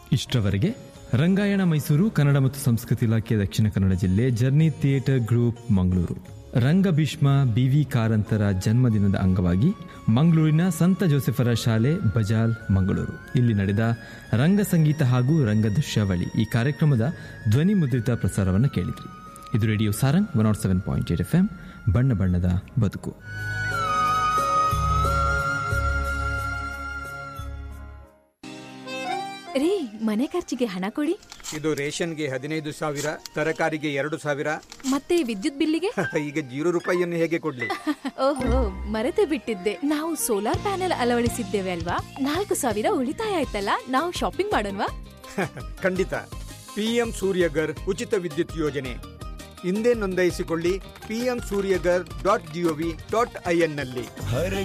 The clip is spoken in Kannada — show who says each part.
Speaker 1: ಇಷ್ಟರವರೆಗೆ ರಂಗಾಯಣ ಮೈಸೂರು ಕನ್ನಡ ಮತ್ತು ಸಂಸ್ಕೃತಿ ಇಲಾಖೆ ದಕ್ಷಿಣ ಕನ್ನಡ ಜಿಲ್ಲೆ ಜರ್ನಿ ಥಿಯೇಟರ್ ಗ್ರೂಪ್ ಮಂಗಳೂರು ರಂಗಭೀಷ್ಮ ಬಿವಿ ಕಾರಂತರ ಜನ್ಮದಿನದ ಅಂಗವಾಗಿ ಮಂಗಳೂರಿನ ಸಂತ ಜೋಸೆಫರ ಶಾಲೆ ಬಜಾಲ್ ಮಂಗಳೂರು ಇಲ್ಲಿ ನಡೆದ ರಂಗ ಸಂಗೀತ ಹಾಗೂ ರಂಗ ದೃಶ್ಯಾವಳಿ ಈ ಕಾರ್ಯಕ್ರಮದ ಧ್ವನಿ ಮುದ್ರಿತ ಪ್ರಸಾರವನ್ನು ಕೇಳಿದ್ರಿ ಇದು radio Sarang one nought seven point eight F M ಬಣ್ಣ ಬಣ್ಣದ ಬದುಕು
Speaker 2: ರೀ ಮನೆ ಖರ್ಚಿಗೆ ಹಣ ಕೊಡಿ
Speaker 3: ಇದು ರೇಷನ್ಗೆ ಹದಿನೈದು ಸಾವಿರ ತರಕಾರಿಗೆ ಎರಡು ಸಾವಿರ
Speaker 2: ಮತ್ತೆ ವಿದ್ಯುತ್ ಬಿಲ್ಲಿಗೆ
Speaker 3: ಈಗ ಜೀರೋ ರೂಪಾಯಿಯನ್ನು ಹೇಗೆ ಕೊಡ್ಲಿ
Speaker 2: ಓಹೋ ಮರೆತೆ ಬಿಟ್ಟಿದ್ದೆ ನಾವು ಸೋಲಾರ್ ಪ್ಯಾನೆಲ್ ಅಳವಡಿಸಿದ್ದೇವೆ ಅಲ್ವಾ ನಾಲ್ಕು ಸಾವಿರ ಉಳಿತಾಯ ಆಯ್ತಲ್ಲ ನಾವು ಶಾಪಿಂಗ್ ಮಾಡೋಣವಾ
Speaker 3: ಖಂಡಿತ ಪಿಎಂ ಸೂರ್ಯಗರ್ ಉಚಿತ ವಿದ್ಯುತ್ ಯೋಜನೆ ಹಿಂದೆ ನೋಂದಾಯಿಸಿಕೊಳ್ಳಿ PM Suryaghar dot G O V dot I N ನಲ್ಲಿ
Speaker 4: हर